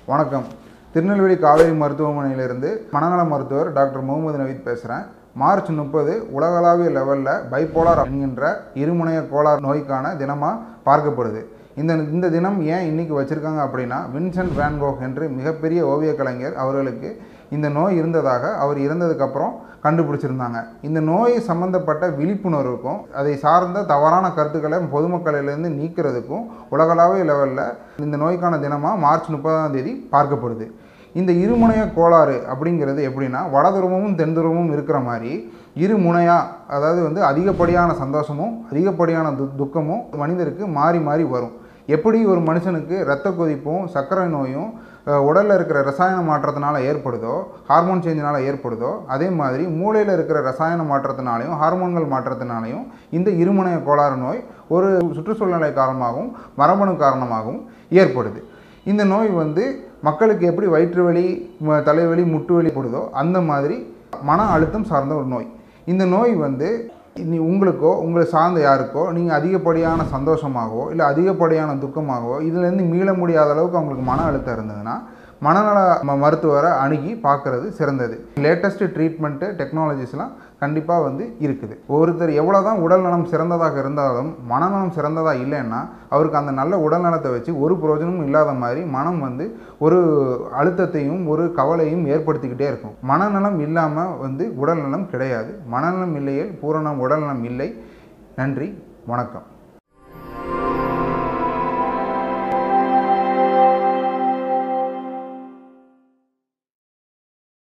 வணக்கம் திருநெல்வேலி காவேரி மருத்துவமனையிலிருந்து மனநல மருத்துவர் டாக்டர் முகமது நவீத் பேசுகிறேன் மார்ச் முப்பது உலகளாவிய லெவலில் பைப்போலார் என்கின்ற இருமுனைய கோளாறு நோய்க்கான தினமாக பார்க்கப்படுது இந்த இந்த தினம் ஏன் இன்னைக்கு வச்சுருக்காங்க அப்படின்னா வின்சென்ட் வேன்கோக் என்று மிகப்பெரிய ஓவிய கலைஞர் அவர்களுக்கு இந்த நோய் இருந்ததாக அவர் இறந்ததுக்கப்புறம் கண்டுபிடிச்சிருந்தாங்க இந்த நோய் சம்பந்தப்பட்ட விழிப்புணர்வுக்கும் அதை சார்ந்த தவறான கருத்துக்களை பொதுமக்களிலிருந்து நீக்கிறதுக்கும் உலகளாவிய லெவலில் இந்த நோய்க்கான தினமாக மார்ச் முப்பதாம் தேதி பார்க்கப்படுது இந்த இருமுனைய கோளாறு அப்படிங்கிறது எப்படின்னா வடதுருவமும் தென்துருவமும் இருக்கிற மாதிரி இருமுனையாக அதாவது வந்து அதிகப்படியான சந்தோஷமும் அதிகப்படியான து துக்கமும் மனிதருக்கு மாறி மாறி வரும் எப்படி ஒரு மனுஷனுக்கு இரத்த கொதிப்பும் சர்க்கரை நோயும் உடலில் இருக்கிற ரசாயன மாற்றத்தினால ஏற்படுதோ ஹார்மோன் சேஞ்சினால் ஏற்படுதோ அதே மாதிரி மூளையில் இருக்கிற ரசாயன மாற்றத்தினாலையும் ஹார்மோன்கள் மாற்றத்தினாலையும் இந்த இருமுனைய கோளாறு நோய் ஒரு சுற்றுச்சூழ்நிலை காரணமாகவும் மரபணு காரணமாகவும் ஏற்படுது இந்த நோய் வந்து மக்களுக்கு எப்படி வயிற்று வலி ம- தலைவலி முட்டு வலி போடுதோ அந்த மாதிரி மன அழுத்தம் சார்ந்த ஒரு நோய் இந்த நோய் வந்து நீ உங்களுக்கோ உங்களை சார்ந்த யாருக்கோ நீங்கள் அதிகப்படியான சந்தோஷமாகவோ இல்லை அதிகப்படியான துக்கமாகவோ இதுலேருந்து மீள முடியாத அளவுக்கு அவங்களுக்கு மன அழுத்தம் இருந்ததுன்னா மனநல ம- மருத்துவரை அணுகி பார்க்குறது சிறந்தது லேட்டஸ்ட் ட்ரீட்மெண்ட்டு டெக்னாலஜிஸ்லாம் கண்டிப்பாக வந்து இருக்குது ஒருத்தர் எவ்வளோ தான் உடல் நலம் சிறந்ததாக இருந்தாலும் மனநலம் சிறந்ததாக இல்லைன்னா அவருக்கு அந்த நல்ல உடல் நலத்தை வச்சு ஒரு பிரயோஜனமும் இல்லாத மாதிரி மனம் வந்து ஒரு அழுத்தத்தையும் ஒரு கவலையும் ஏற்படுத்திக்கிட்டே இருக்கும் மனநலம் இல்லாமல் வந்து உடல் நலம் கிடையாது மனநலம் இல்லையே பூரண உடல்நலம் இல்லை நன்றி வணக்கம்